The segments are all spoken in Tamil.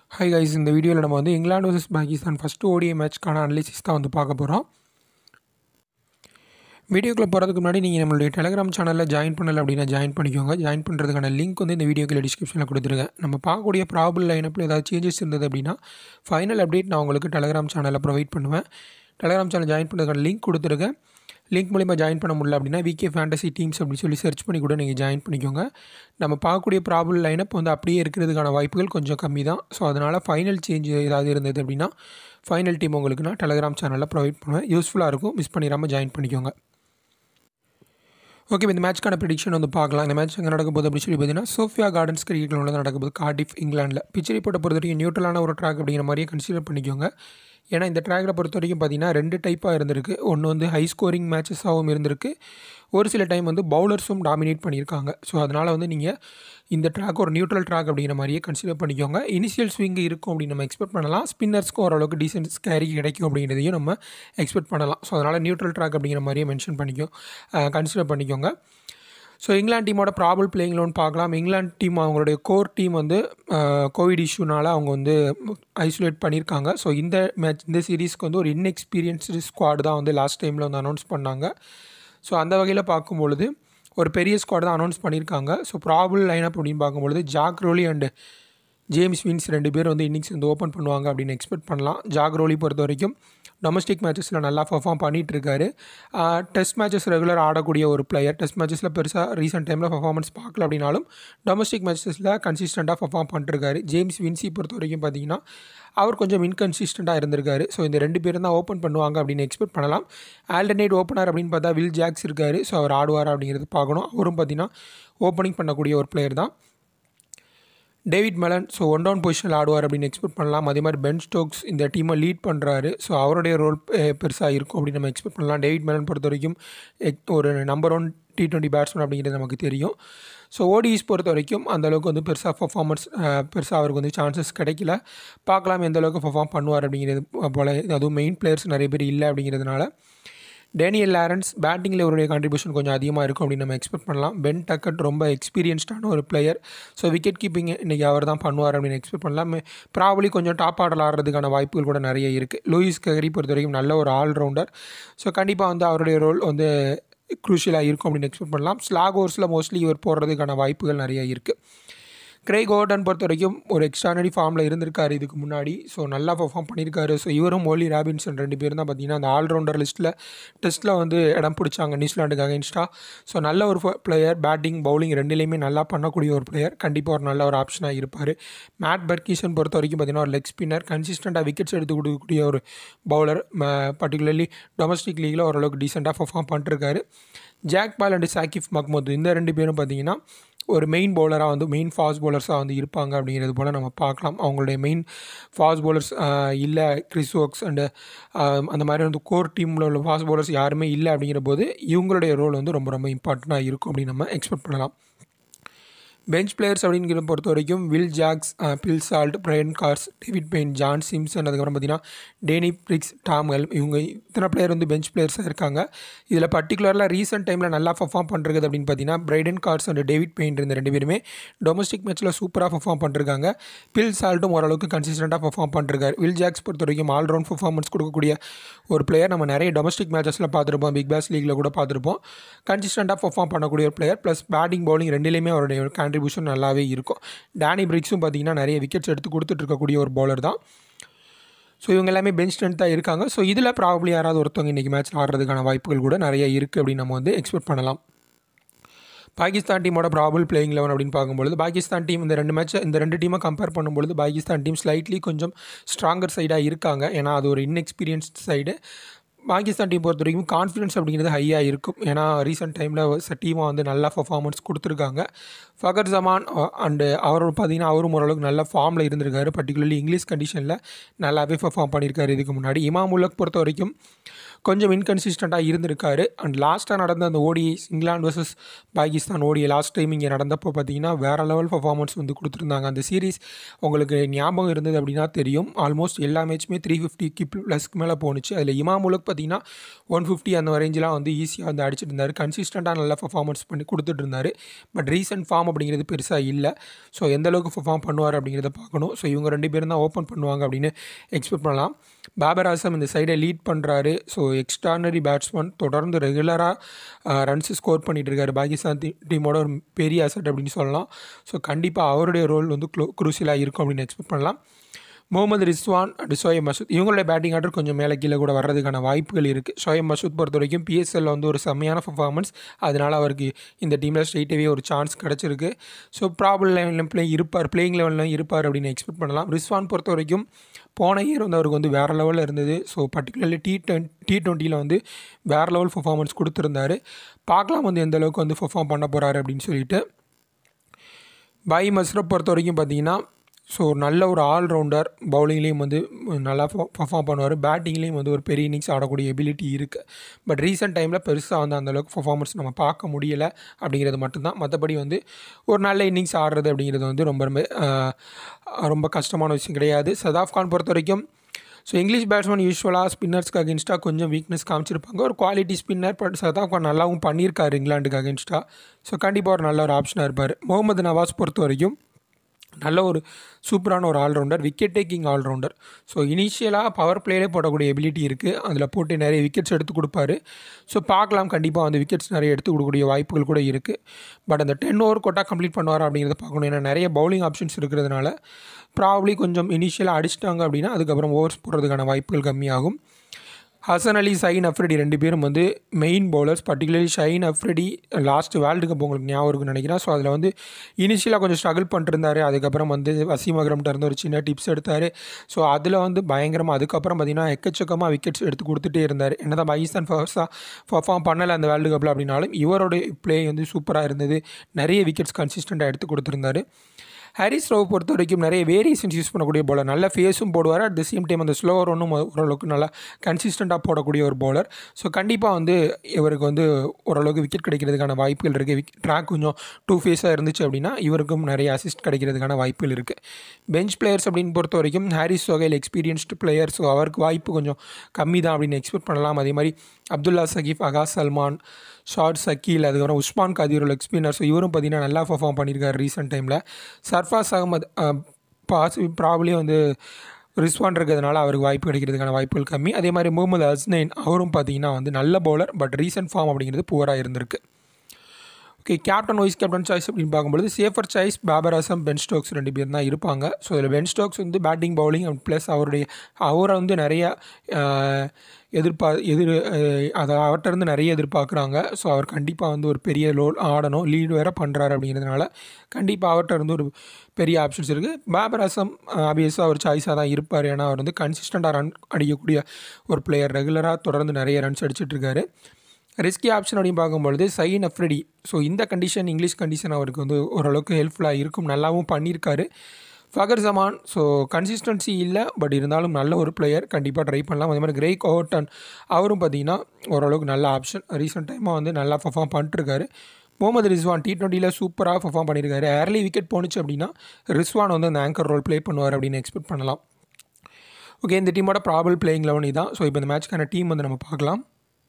ஹாய் கைஸ் இந்த வீடியோவில் நம்ம வந்து இங்கிலாந்து vs பாகிஸ்தான் ஃபஸ்ட்டு ஓடிஐ மேட்ச்க்கான அனலிசிஸ் தான் வந்து பார்க்க போகிறோம் வீடியோக்குள்ளே போகிறதுக்கு முன்னாடி நீங்கள் நம்மளுடைய டெலிகிராம் சேனலில் ஜாயின் பண்ணலை அப்படின்னா ஜாயின் பண்ணிக்கோங்க ஜாயின் பண்ணுறதுக்கான லிங்க் வந்து இந்த வீடியோக்குள்ள டிஸ்கிரிப்ஷனில் கொடுத்துருக்கேன் நம்ம பார்க்கக்கூடிய ப்ராபிள் லைனப்பில் ஏதாவது சேஞ்சஸ் இருந்தது அப்படின்னா ஃபைனல் அப்டேட் நான் உங்களுக்கு டெலிகிராம் சேனலில் ப்ரொவைட் பண்ணுவேன் டெலிகிராம் சேனல் ஜாயின் பண்ணுறதுக்கான லிங்க் கொடுத்துருக்கேன் லிங்க் மூலிமா ஜாயின் பண்ண முடியல அப்படின்னா விகே ஃபேண்டசி டீம்ஸ் அப்படின்னு சொல்லி சர்ச் பண்ணி கூட நீங்கள் ஜாயின் பண்ணிக்கோங்க நம்ம பார்க்கக்கூடிய ப்ராபிள் லைனப் வந்து அப்படியே இருக்கிறதுக்கான வாய்ப்புகள் கொஞ்சம் கம்மி தான் ஸோ அதனால் ஃபைனல் சேஞ்ச் ஏதாவது இருந்தது அப்படின்னா ஃபைனல் டீம் உங்களுக்கு நான் டெலிகிராம் சேனலில் ப்ரொவைட் பண்ணுவேன் யூஸ்ஃபுல்லாக இருக்கும் மிஸ் பண்ணிடாமல் ஜாயின் பண்ணிக்கோங்க ஓகே இந்த மேட்ச்க்கான ப்ரிடிக்ஷன் வந்து பார்க்கலாம் இந்த மேட்ச் எங்கே நடக்க போகுது அப்படின்னு சொல்லி பார்த்தீங்கன்னா சோஃபியா கார்டன்ஸ் கிரிக்கெட் வந்து நடக்க போகுது கார்டிஃப் இங்கிலாண்டில் பிச் ரிப்போர்ட்டை பொறுத்த வரைக்கும் நியூட்ரலான ஒரு ட்ராக் அப்படிங்கிற மாதிரியே கன்சிடர் பண்ணிக்கோங்க ஏன்னா இந்த ட்ராக்கில் பொறுத்த வரைக்கும் பார்த்தீங்கன்னா ரெண்டு டைப்பாக இருந்திருக்கு ஒன்று வந்து ஹை ஸ்கோரிங் மேட்சஸாகவும் இருந்திருக்கு ஒரு சில டைம் வந்து பவுலர்ஸும் டாமினேட் பண்ணியிருக்காங்க ஸோ அதனால் வந்து நீங்கள் இந்த ட்ராக் ஒரு நியூட்ரல் ட்ராக் அப்படிங்கிற மாதிரியே கன்சிடர் பண்ணிக்கோங்க இனிஷியல் ஸ்விங் இருக்கும் அப்படின்னு நம்ம எக்ஸ்பெக்ட் பண்ணலாம் ஸ்பின்னர்ஸ்க்கும் ஓரளவுக்கு டீசென்ட் கேரி கிடைக்கும் அப்படிங்கிறதையும் நம்ம எக்ஸ்பெக்ட் பண்ணலாம் ஸோ அதனால் நியூட்ரல் ட்ராக் அப்படிங்கிற மாதிரியே மென்ஷன் பண்ணிக்கோ கன்சிடர் பண்ணிக்கோங்க ஸோ இங்கிலாந்து டீமோட ப்ராபல் பிளேயிங் லோன் பார்க்கலாம் இங்கிலாந்து டீம் அவங்களுடைய கோர் டீம் வந்து கோவிட் இஷ்யூனால் அவங்க வந்து ஐசோலேட் பண்ணியிருக்காங்க ஸோ இந்த மேட்ச் இந்த சீரீஸ்க்கு வந்து ஒரு இன்எக்ஸ்பீரியன்ஸ்டு ஸ்குவாட் தான் வந்து லாஸ்ட் டைமில் வந்து அனௌன்ஸ் பண்ணாங்க ஸோ அந்த வகையில் பார்க்கும்பொழுது ஒரு பெரிய ஸ்குவாட் தான் அனௌன்ஸ் பண்ணியிருக்காங்க ஸோ ப்ராபல் லைனப் அப்படின்னு பார்க்கும்பொழுது Zak Crawley and James Vince ரெண்டு பேர் வந்து இன்னிங்ஸ் வந்து ஓப்பன் பண்ணுவாங்க அப்படின்னு எக்ஸ்பெக்ட் பண்ணலாம் ஜாக் ரோலி பொறுத்த வரைக்கும் டொமஸ்டிக் மேட்சஸில் நல்லா பர்ஃபார்ம் பண்ணிகிட்டு இருக்காரு டெஸ்ட் மேட்சஸ் ரெகுலர் ஆடக்கூடிய ஒரு பிளேயர் டெஸ்ட் மேட்சஸில் பெருசாக ரீசெண்ட் டைமில் பர்ஃபார்மன்ஸ் பார்க்கல அப்படின்னாலும் டொமஸ்டிக் மேட்சஸில் கன்சிஸ்டண்ட்டாக பர்ஃபார்ம் பண்ணிருக்காரு ஜேம்ஸ் வின்சி பொறுத்த வரைக்கும் பார்த்தீங்கன்னா அவர் கொஞ்சம் இன்கன்சிஸ்டண்ட்டாக இருந்திருக்காரு ஸோ இந்த ரெண்டு பேரும் தான் ஓப்பன் பண்ணுவாங்க அப்படின்னு எக்ஸ்பெக்ட் பண்ணலாம் ஆல்டர்னேட் ஓப்பனர் அப்படின்னு பார்த்தா வில் ஜாக்ஸ் இருக்கார் ஸோ அவர் ஆடுவார் அப்படிங்கிறது பார்க்கணும் அவரும் பார்த்தீங்கன்னா ஓப்பனிங் பண்ணக்கூடிய ஒரு பிளேயர் தான் David Malan so one down position ஆடுவார் அப்படின்னு எக்ஸ்பெக்ட் பண்ணலாம் அதே மாதிரி பென் ஸ்டோக்ஸ் இந்த டீமை லீட் பண்ணுறாரு ஸோ அவருடைய ரோல் பெருசாக இருக்கும் அப்படின்னு நம்ம எக்ஸ்பெக்ட் பண்ணலாம் டேவிட் மெலன் பொறுத்த வரைக்கும் ஒரு number one T twenty batsman அப்படிங்கிறது நமக்கு தெரியும் ஸோ ஓடிஸ் பொறுத்த வரைக்கும் அந்தளவுக்கு வந்து பெருசாக பர்ஃபார்மன்ஸ் பெருசாக அவருக்கு வந்து சான்சஸ் கிடைக்கல பார்க்கலாம் எந்த அளவுக்கு பர்ஃபார்ம் பண்ணுவார் அப்படிங்கிறது போல் அதுவும் மெயின் பிளேயர்ஸ் நிறைய பேர் இல்லை அப்படிங்கிறதுனால டேனியல் லாரன்ஸ் பேட்டிங்கில் அவருடைய கான்ட்ரிபியூஷன் கொஞ்சம் அதிகமாக இருக்கும் அப்படின்னு நம்ம எக்ஸ்பெக்ட் பண்ணலாம் பென் டக்கட் ரொம்ப எக்ஸ்பீரியன்ஸ்டான ஒரு பிளேயர் ஸோ விக்கெட் கீப்பிங் இன்றைக்கி அவர் தான் பண்ணுவார் அப்படின்னு எக்ஸ்பெக்ட் பண்ணலாம் ப்ராபலி கொஞ்சம் டாப் ஆர்டர் ஆடுறதுக்கான வாய்ப்புகள் கூட நிறைய இருக்குது லூயிஸ் ககரி பொறுத்த வரைக்கும் நல்ல ஒரு ஆல்ரவுண்டர் ஸோ கண்டிப்பாக வந்து அவருடைய ரோல் வந்து க்ரூஷியலாக இருக்கும் அப்படின்னு எக்ஸ்பெக்ட் பண்ணலாம் ஸ்லாக் ஓவர்ஸில் மோஸ்ட்லி இவர் போடுறதுக்கான வாய்ப்புகள் நிறைய இருக்குது கிரே கோர்டன் பொறுத்த வரைக்கும் ஒரு எக்ஸ்ட்ரானரி ஃபார்மில் இருந்திருக்காரு இதுக்கு முன்னாடி ஸோ நல்லா பர்ஃபார்ம் பண்ணியிருக்காரு ஸோ இவரும் மோலி ராபின்சன் ரெண்டு பேரும் தான் பார்த்தீங்கன்னா அந்த ஆல்ரவுண்டர் லிஸ்ட்டில் டெஸ்ட்டில் வந்து இடம் பிடிச்சாங்க நியூசிலாண்டுக்கு அகேன்ஸ்டாக ஸோ நல்ல ஒரு பிளேயர் பேட்டிங் பவுலிங் ரெண்டுலேயுமே நல்லா பண்ணக்கூடிய ஒரு பிளேயர் கண்டிப்பாக ஒரு நல்ல ஒரு ஆப்ஷனாக இருப்பார் மேட் பர்கிஷன் பொறுத்த வரைக்கும் பார்த்தீங்கன்னா ஒரு லெக் ஸ்பின்னர் கன்சிஸ்டண்ட்டாக விக்கெட்ஸ் எடுத்து கொடுக்கக்கூடிய ஒரு பவுலர் பர்டிகுலர்லி டொமஸ்டிக் லீகில் ஓரளவுக்கு டீசெண்டாக பர்ஃபார்ம் பண்ணிருக்காரு ஜாக் பால் அண்ட் சாக்கிஃப் மக்மது இந்த ரெண்டு பேரும் பார்த்தீங்கன்னா ஒரு மெயின் பவுலராக வந்து மெயின் ஃபாஸ்ட் பவுலர்ஸாக வந்து இருப்பாங்க அப்படிங்கிறது போல் நம்ம பார்க்கலாம் அவங்களுடைய மெயின் ஃபாஸ்ட் பவுலர்ஸ் இல்லை கிறிஸ் ஒர்க்ஸ் அண்டு அந்த மாதிரி வந்து கோர் டீமில் உள்ள ஃபாஸ்ட் பவுலர்ஸ் யாருமே இல்லை அப்படிங்கிற போது இவங்களுடைய ரோல் வந்து ரொம்ப ரொம்ப இம்பார்ட்டண்ட்டாக இருக்கும் அப்படின்னு நம்ம எக்ஸ்பெக்ட் பண்ணலாம் பெஞ்ச் பிளேயர்ஸ் அப்படிங்கிற பொறுத்த வரைக்கும் Will Jacks Phil Salt Brydon Carse David Payne John Simpson அதுக்கப்புறம் பார்த்தீங்கன்னா டேனி பிரிக்ஸ் டாம் எல் இவங்க இத்தனை பிளேயர் வந்து பெஞ்ச் பிளேயர்ஸாக இருக்காங்க இதில் பர்டிகுலரில் ரீசெண்ட் டைமில் நல்லா பர்ஃபார்ம் பண்ணுறது அப்படின்னு பார்த்தீங்கன்னா Brydon Carse and David Payne இருந்த ரெண்டு பேருமே டொமஸ்டிக் மேட்ச்சில் சூப்பராக பர்ஃபார்ம் பண்ணிருக்காங்க பில் சால்ட்டும் ஓரளவுக்கு கன்சிஸ்டண்ட்டாக பர்ஃபார்ம் பண்ணிருக்காரு வில் ஜாக்ஸ் பொறுத்த வரைக்கும் ஆல்ரவுண்ட் பர்ஃபார்மன்ஸ் கொடுக்கக்கூடிய ஒரு பிளேயர் நம்ம நிறைய டொமஸ்டிக் மேட்சஸில் பார்த்துருப்போம் பிக் பாஸ் லீகில் கூட பார்த்துருப்போம் கன்சிஸ்டண்ட்டாக பர்ஃபார்ம் பண்ணக்கூடிய ஒரு பிளேயர் ப்ளஸ் பேட்டிங் பவுலிங் ரெண்டுலேயுமே அவருடைய கான்ட்ரிபியூஷன் நல்லாவே இருக்கும் டேனி பிரிக்ஸும் பார்த்தீங்கன்னா நிறைய விக்கெட்ஸ் எடுத்து கொடுத்துட்டு இருக்கக்கூடிய ஒரு பவுலர் தான் ஸோ இவங்க எல்லாமே பெஞ்ச் ஸ்ட்ரென்த்தாக இருக்காங்க ஸோ இதில் ப்ராப்ளி யாராவது ஒருத்தவங்க இன்றைக்கி மேட்ச் ஆடுறதுக்கான வாய்ப்புகள் கூட நிறைய இருக்குது அப்படின்னு நம்ம வந்து எக்ஸ்பெக்ட் பண்ணலாம் பாகிஸ்தான் டீமோட ப்ராபல் பிளேயிங் லெவன் அப்படின்னு பார்க்கும்பொழுது பாகிஸ்தான் டீம் இந்த ரெண்டு மேட்ச்சை இந்த ரெண்டு டீமை கம்பேர் பண்ணும்பொழுது பாகிஸ்தான் டீம் ஸ்லைட்லி கொஞ்சம் ஸ்ட்ராங்கர் சைடாக இருக்காங்க ஏன்னா அது ஒரு இன்எக்ஸ்பீரியன்ஸ்ட் சைடு பாகிஸ்தான் டீம் பொறுத்த வரைக்கும் கான்ஃபிடன்ஸ் அப்படிங்கிறது ஹையாக இருக்கும் ஏன்னா ரீசெண்ட் டைமில் டீமாக வந்து நல்லா பர்ஃபார்மன்ஸ் கொடுத்துருக்காங்க ஃபகர் ஜமான் அண்டு அவர் பார்த்தீங்கன்னா அவரும் ஓரளவுக்கு நல்ல ஃபார்மில் இருந்திருக்காரு பர்டிகுலர்லி இங்கிலீஷ் கண்டிஷனில் நல்லாவே பர்ஃபார்ம் பண்ணியிருக்காரு இதுக்கு முன்னாடி இமாம் உலக் பொறுத்த வரைக்கும் கொஞ்சம் இன்கன்சிஸ்டண்ட்டாக இருந்திருக்காரு அண்ட் லாஸ்ட்டாக நடந்த அந்த ஓடி இங்கிலாந்து வர்சஸ் பாகிஸ்தான் ஓடி லாஸ்ட் டைம் இங்கே நடந்தப்போ பார்த்தீங்கன்னா வேறு லெவல் பர்ஃபார்மன்ஸ் வந்து கொடுத்துருந்தாங்க அந்த சீரீஸ் உங்களுக்கு ஞாபகம் இருந்தது அப்படின்னா தெரியும் ஆல்மோஸ்ட் எல்லா மேட்சுமே த்ரீ ஃபிஃப்டிக்கு ப்ளஸ்க்கு மேலே போணுச்சு அதில் இமாம் உலக் பார்த்தீங்கன்னா ஒன் ஃபிஃப்டி அந்த ரேஞ்செலாம் வந்து ஈஸியாக வந்து அடிச்சிட்டு இருந்தார் கன்சிஸ்டண்ட்டாக நல்லா பர்ஃபார்மன்ஸ் பண்ணி கொடுத்துட்டு இருந்தார் பட் ரீசன்ட் ஃபார்ம் அப்படிங்கிறது பெருசாக இல்லை ஸோ எந்த அளவுக்கு பர்ஃபார்ம் பண்ணுவார் அப்படிங்கிறத பார்க்கணும் ஸோ இவங்க ரெண்டு பேரும் தான் ஓப்பன் பண்ணுவாங்க அப்படின்னு எக்ஸ்பெக்ட் பண்ணலாம் பாபர் ஆசம் இந்த சைடை லீட் பண்ணுறாரு ஸோ எக்ஸ்ட்ரானரி பேட்ஸ்மேன் தொடர்ந்து ரெகுலராக ரன்ஸ் ஸ்கோர் பண்ணிகிட்டு இருக்காரு பாகிஸ்தான் டீமோட ஒரு பெரிய அசட் அப்படின்னு சொல்லலாம் ஸோ கண்டிப்பாக அவருடைய ரோல் வந்து க்ளோ குரூசியலாக இருக்கும் அப்படின்னு எக்ஸ்பெக்ட் பண்ணலாம் முகமது ரிஸ்வான் அண்ட் சோயம் மசூத் இவங்களுடைய பேட்டிங் ஆர்டர் கொஞ்சம் மேலே கீழே கூட வர்றதுக்கான வாய்ப்புகள் இருக்குது சோயம் மசூத் பொறுத்த வரைக்கும் பிஎஸ்எல்ல வந்து ஒரு செம்மையான பர்ஃபார்மன்ஸ் அதனால் அவருக்கு இந்த டீமில் ஸ்ட்ரெயிட்டாகவே ஒரு சான்ஸ் கிடச்சிருக்கு ஸோ ப்ராபல் லெவலில் பிளே இருப்பார் பிளேயிங் லெவலில் இருப்பார் அப்படின்னு எக்ஸ்பெக்ட் பண்ணலாம் ரிஸ்வான் பொறுத்த வரைக்கும் போன இயர் வந்து அவருக்கு வந்து வேறு லெவலில் இருந்தது ஸோ பர்டிகுலர்லி டி டுவென் டி டுவெண்ட்டியில் வந்து வேறு லெவல் பர்ஃபார்மன்ஸ் கொடுத்துருந்தாரு பார்க்கலாம் வந்து எந்த அளவுக்கு வந்து பர்ஃபார்ம் பண்ண போகிறாரு அப்படின்னு சொல்லிட்டு பாய் மஸ்ரப் பொறுத்த வரைக்கும் பார்த்தீங்கன்னா ஸோ நல்ல ஒரு ஆல்ரவுண்டர் பவுலிங்லேயும் வந்து நல்லா பர்ஃபார்ம் பண்ணுவார் பேட்டிங்லேயும் வந்து ஒரு பெரிய இன்னிங்ஸ் ஆடக்கூடிய எபிலிட்டி இருக்குது பட் ரீசெண்ட் டைமில் பெருசாக வந்து அந்தளவுக்கு பர்ஃபார்மன்ஸ் நம்ம பார்க்க முடியலை அப்படிங்கிறது மட்டும்தான் மற்றபடி வந்து ஒரு நல்ல இன்னிங்ஸ் ஆடுறது அப்படிங்கிறது வந்து ரொம்ப ரொம்ப ரொம்ப கஷ்டமான விஷயம் கிடையாது சதாஃப் கான் பொறுத்த வரைக்கும் ஸோ இங்கிலீஷ் பேட்ஸ்மேன் யூஸ்வலாக ஸ்பின்னர்ஸ்க்கு அகேன்ஸ்டாக கொஞ்சம் வீக்னஸ் காமிச்சிருப்பாங்க ஒரு quality spinner but Shadab Khan நல்லாவும் பண்ணியிருக்காரு இங்கிலாண்டுக்கு அகேன்ஸ்டாக ஸோ கண்டிப்பாக ஒரு நல்ல ஒரு ஆப்ஷனாக இருப்பார் முகமது நவாஸ் பொறுத்த வரைக்கும் நல்ல ஒரு சூப்பரான ஒரு allrounder wicket taking allrounder so இனிஷியலாக பவர் பிளேலே போடக்கூடிய எபிலிட்டி இருக்குது அதில் போட்டு நிறைய விக்கெட்ஸ் எடுத்து கொடுப்பாரு ஸோ பார்க்கலாம் கண்டிப்பாக வந்து விக்கெட்ஸ் நிறைய எடுத்து கொடுக்கக்கூடிய வாய்ப்புகள் கூட இருக்குது பட் அந்த டென் ஓவர் கொட்டா கம்ப்ளீட் பண்ணுவார் அப்படிங்கிறத பார்க்கணும் ஏன்னா நிறைய பவுலிங் ஆப்ஷன்ஸ் இருக்கிறதுனால ப்ராப்ளி கொஞ்சம் இனிஷியலாக அடிச்சிட்டாங்க அப்படின்னா அதுக்கப்புறம் ஓவர்ஸ் போடுறதுக்கான வாய்ப்புகள் கம்மியாகும் ஹசன் அலி ஷைன் அஃப்ரிடி ரெண்டு பேரும் வந்து main bowlers particularly Shaheen Afridi last world cup உங்களுக்கு ஞாபகம் இருக்குன்னு நினைக்கிறேன் ஸோ அதில் வந்து இனிஷியலாக கொஞ்சம் ஸ்ட்ரகிள் பண்ணிருந்தார் அதுக்கப்புறம் வந்து வசீம் அக்ரம்கிட்ட இருந்து ஒரு சின்ன டிப்ஸ் எடுத்தார் ஸோ அதில் வந்து பயங்கரமாக அதுக்கப்புறம் பார்த்தீங்கன்னா எக்கச்சக்கமாக விக்கெட்ஸ் எடுத்து கொடுத்துட்டே இருந்தார் என்ன தான் பாகிஸ்தான் ஃபர்ஸ்ட்டாக பர்ஃபார்ம் பண்ணலை அந்த வேர்ல்டு கப்பில் அப்படின்னாலும் இவரோட ப்ளே வந்து சூப்பராக இருந்தது நிறைய விக்கெட்ஸ் கன்சிஸ்டண்ட்டாக எடுத்து கொடுத்துருந்தாரு ஹாரிஸ் ரவ் பொறுத்த வரைக்கும் நிறைய வேரியேஷன்ஸ் யூஸ் பண்ணக்கூடிய போலர் நல்ல ஃபேஸும் போடுவார் அட் த சேம் டைம் அந்த ஸ்லோவர் ஒன்றும் ஓரளவுக்கு நல்லா கன்சிஸ்டண்ட்டாக போடக்கூடிய ஒரு பவுலர் ஸோ கண்டிப்பாக வந்து இவருக்கு வந்து ஓரளவுக்கு விக்கெட் கிடைக்கிறதுக்கான வாய்ப்புகள் இருக்குது விக் ட்ராக் கொஞ்சம் டூ ஃபேஸாக இருந்துச்சு அப்படின்னா இவருக்கும் நிறைய அசிஸ்ட் கிடைக்கிறதுக்கான வாய்ப்புகள் இருக்குது பெஞ்ச் பிளேயர்ஸ் அப்படின்னு பொறுத்த வரைக்கும் Haris Sohail experienced player so அவருக்கு வாய்ப்பு கொஞ்சம் கம்மி தான் அப்படின்னு எக்ஸ்பெக்ட் பண்ணலாம் அதே மாதிரி அப்துல்லா சகீஃப் அகாஸ் சல்மான் ஷார்ட் சக்கீல் அதுக்கப்புறம் உஸ்மான் கதீர் ஒரு எக்ஸ்பின்னர் ஸோ இவரும் பார்த்தீங்கன்னா நல்லா பர்ஃபார்ம் பண்ணியிருக்காரு ரீசெண்ட் டைமில் சர்ஃபாஸ் அகமது பாஸ் ப்ராப்ளி வந்து ரிஸ்வான் இருக்கிறதுனால அவருக்கு வாய்ப்பு கிடைக்கிறதுக்கான வாய்ப்புகள் கம்மி அதே மாதிரி முகமது அஸ்னைன் அவரும் பார்த்தீங்கன்னா வந்து நல்ல பவுலர் பட் ரீசெண்ட் ஃபார்ம் அப்படிங்கிறது புவராக இருந்திருக்கு okay captain vice captain choice அப்படின்னு பார்க்கும்பொழுது safer choice Babar Azam Ben Stokes ரெண்டு பேர் தான் இருப்பாங்க ஸோ இதில் பென் ஸ்டோக்ஸ் வந்து பேட்டிங் பவுலிங் அண்ட் ப்ளஸ் அவருடைய அவரை வந்து நிறைய எதிர்பார் எதிர் அதை அவர்கிட்ட இருந்து நிறைய எதிர்பார்க்குறாங்க ஸோ அவர் கண்டிப்பாக வந்து ஒரு பெரிய ரோல் ஆடணும் லீடு வேறு பண்ணுறாரு அப்படிங்கிறதுனால கண்டிப்பாக அவர்கிட்ட இருந்து ஒரு பெரிய ஆப்ஷன்ஸ் இருக்குது பாபர் அசம் ஆபியஸாக அவர் சாய்ஸாக தான் இருப்பார் ஏன்னா அவர் வந்து கன்சிஸ்டண்ட்டாக ரன் அடிக்கக்கூடிய ஒரு பிளேயர் ரெகுலராக தொடர்ந்து நிறைய ரன்ஸ் அடிச்சிட்ருக்காரு ரிஸ்கி ஆப்ஷன் அப்படின்னு பார்க்கும்பொழுது சைன் அஃப்ரிடி ஸோ இந்த கண்டிஷன் இங்கிலீஷ் கண்டிஷன் அவருக்கு வந்து ஓரளவுக்கு ஹெல்ப்ஃபுல்லாக இருக்கும் நல்லாவும் பண்ணியிருக்காரு ஃபகர் ஜமான் ஸோ கன்சிஸ்டன்சி இல்லை பட் இருந்தாலும் நல்ல ஒரு பிளேயர் கண்டிப்பாக ட்ரை பண்ணலாம் அதே மாதிரி கிரேக் ஓவர்டன் அவரும் பார்த்தீங்கன்னா ஓரளவுக்கு நல்ல ஆப்ஷன் ரீசெண்ட் டைமாக வந்து நல்லா பர்ஃபார்ம் பண்ணிட்டுருக்காரு முகமது ரிஸ்வான் டி டுவெண்ட்டியில் சூப்பராக பர்ஃபார்ம் பண்ணியிருக்காரு ஏர்லி விக்கெட் போணுச்சு அப்படின்னா ரிஸ்வான் வந்து அந்த ஆங்கர் ரோல் ப்ளே பண்ணுவார் அப்படின்னு எக்ஸ்பெக்ட் பண்ணலாம் ஓகே இந்த டீமோட ப்ராபல் பிளேயிங் லெவன் தான் ஸோ இப்போ இந்த மேட்ச்க்கான டீம் வந்து நம்ம பார்க்கலாம்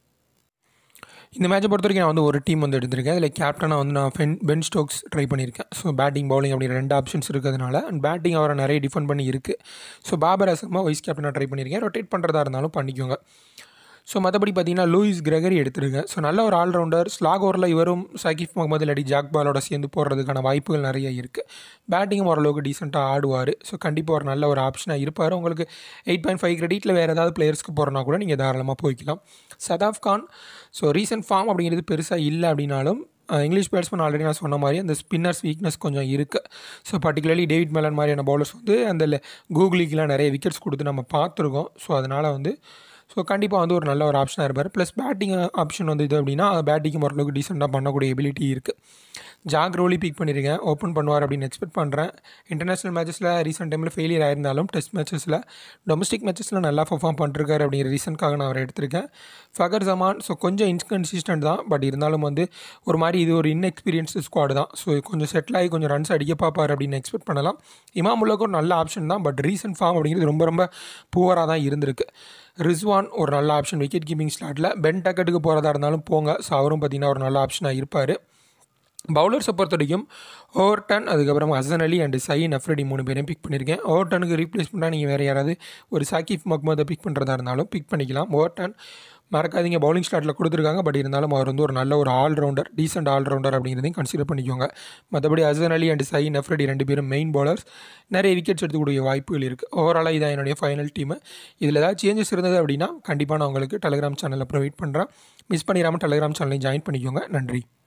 இந்த மேட்சை பொறுத்த வரைக்கும் நான் வந்து ஒரு டீம் வந்து எடுத்திருக்கேன் அதில் கேப்டனாக வந்து நான் ஃபென் பென் ஸ்டோக்ஸ் ட்ரை பண்ணியிருக்கேன் ஸோ பேட்டிங் பவுலிங் அப்படிங்கிற ரெண்டு ஆப்ஷன்ஸ் இருக்கிறதுனால அண்ட் பேட்டிங் அவரை நிறைய டிஃபெண்ட் பண்ணி இருக்குது ஸோ பாபர் அசமாக வைஸ் கேப்டனாக ட்ரை பண்ணியிருக்கேன் ரொட்டேட் பண்ணுறதா இருந்தாலும் பண்ணிக்கோங்க ஸோ மற்றபடி பார்த்தீங்கன்னா லூயிஸ் கிரகரி எடுத்துருங்க ஸோ நல்ல ஒரு ஆல்ரவுண்டர் ஸ்லாக் ஓவரில் இவரும் சகிஃப் முகமது இல்லாடி ஜாக் பாலோட சேர்ந்து போடுறதுக்கான வாய்ப்புகள் நிறைய இருக்குது பேட்டிங்கும் ஓரளவுக்கு டீசெண்டாக ஆடுவார் ஸோ கண்டிப்பாக ஒரு நல்ல ஒரு ஆப்ஷனாக இருப்பார் உங்களுக்கு எயிட் பாயிண்ட் ஃபைவ் கிரெடிட்டில் வேறு ஏதாவது பிளேயர்ஸ்க்கு போகிறனா கூட நீங்கள் தாராளமாக போய்க்கலாம் Shadab Khan so recent form அப்படிங்கிறது பெருசாக இல்லை அப்படின்னாலும் இங்கிலீஷ் பேட்ஸ்மேன் ஆல்ரெடி நான் சொன்ன மாதிரி அந்த ஸ்பின்னர்ஸ் வீக்னஸ் கொஞ்சம் இருக்குது ஸோ பர்டிகுலர்லி டேவிட் மேலன் மாதிரியான பவுலர்ஸ் வந்து அந்த கூகுளிக்கெலாம் நிறைய விக்கெட்ஸ் கொடுத்து நம்ம பார்த்துருக்கோம் ஸோ அதனால் வந்து ஸோ கண்டிப்பாக வந்து ஒரு நல்ல ஒரு ஆப்ஷனாக இருப்பார் ப்ளஸ் பேட்டிங் ஆப்ஷன் வந்து இது அப்படின்னா பேட்டிங்கும் ஓரளவுக்கு டீசெண்டாக பண்ணக்கூடிய எபிலிட்டி இருக்குது ஜாக் ரோலி பிக் பண்ணியிருக்கேன் ஓப்பன் பண்ணுவார் அப்படின்னு எக்ஸ்பெக்ட் பண்ணுறேன் இன்டர்நேஷ்னல் மேட்சஸில் ரீசெண்ட் டைமில் ஃபெயிலியர் ஆயிருந்தாலும் டெஸ்ட் மேட்சஸில் டொமஸ்டிக் மேட்சஸில் நல்லா பர்ஃபார்ம் பண்ணிருக்காரு அப்படிங்கிற ரீசனுக்காக நான் அவரை எடுத்திருக்கேன் ஃபகர் ஜமான் ஸோ கொஞ்சம் இன்கன்சிஸ்டன்ட் தான் பட் இருந்தாலும் வந்து ஒரு மாதிரி இது ஒரு இன்எக்ஸ்பீரியன்ஸ்டு ஸ்குவாடு தான் ஸோ கொஞ்சம் செட்டில் ஆகி கொஞ்சம் ரன்ஸ் அடிக்க பார்ப்பார் அப்படின்னு எக்ஸ்பெக்ட் பண்ணலாம் இமாமுல்லாக்கு ஒரு நல்ல ஆப்ஷன் தான் பட் ரீசன்ட் ஃபார்ம் அப்படிங்கிறது ரொம்ப ரொம்ப புவராக தான் இருந்திருக்கு ரிஸ்வான் ஒரு நல்ல ஆப்ஷன் விக்கெட் கீப்பிங் ஸ்லாட்டில் பென் டக்கெட்டுக்கு போகிறதா இருந்தாலும் போங்க ஸோ அவரும் பார்த்தீங்கன்னா ஒரு நல்ல ஆப்ஷனாக இருப்பார் பவுலர்ஸை பொறுத்த வரைக்கும் ஓவர்டன் அதுக்கப்புறம் ஹசன் அலி அண்ட் சயின் அஃப்ரடி மூணு பேரையும் பிக் பண்ணியிருக்கேன் ஓவர்டனுக்கு ரீப்ளேஸ்மெண்ட்டாக நீங்கள் வேறு யாராவது ஒரு சாக்கிஃப் மக்மதை பிக் பண்ணுறதா இருந்தாலும் பிக் பண்ணிக்கலாம் ஓவர்டன் மறக்காதீங்க பவுலிங் ஸ்லாட்டில் கொடுத்துருக்காங்க பட் இருந்தாலும் அவர் வந்து ஒரு நல்ல ஒரு ஆல்ரவுண்டர் டீசென்ட் ஆல்ரவுண்டர் அப்படிங்கிறதையும் கன்சிடர் பண்ணிக்கோங்க மற்றபடி ஹசன் அலி அண்ட் சயின் அஃப்ரடி ரெண்டு பேரும் மெயின் பவுலர்ஸ் நிறைய விக்கெட்ஸ் எடுத்துக்கூடிய வாய்ப்புகள் இருக்குது ஓவராலாக இதான் என்னுடைய ஃபைனல் டீமு இதில் ஏதாவது சேஞ்சஸ் இருந்தது அப்படின்னா கண்டிப்பாக நான் உங்களுக்கு டெலிகிராம் சேனலில் ப்ரொவைட் பண்ணுறேன் மிஸ் பண்ணிடாமல் டெலிகிராம் சேனலையும் ஜாயின் பண்ணிக்கோங்க நன்றி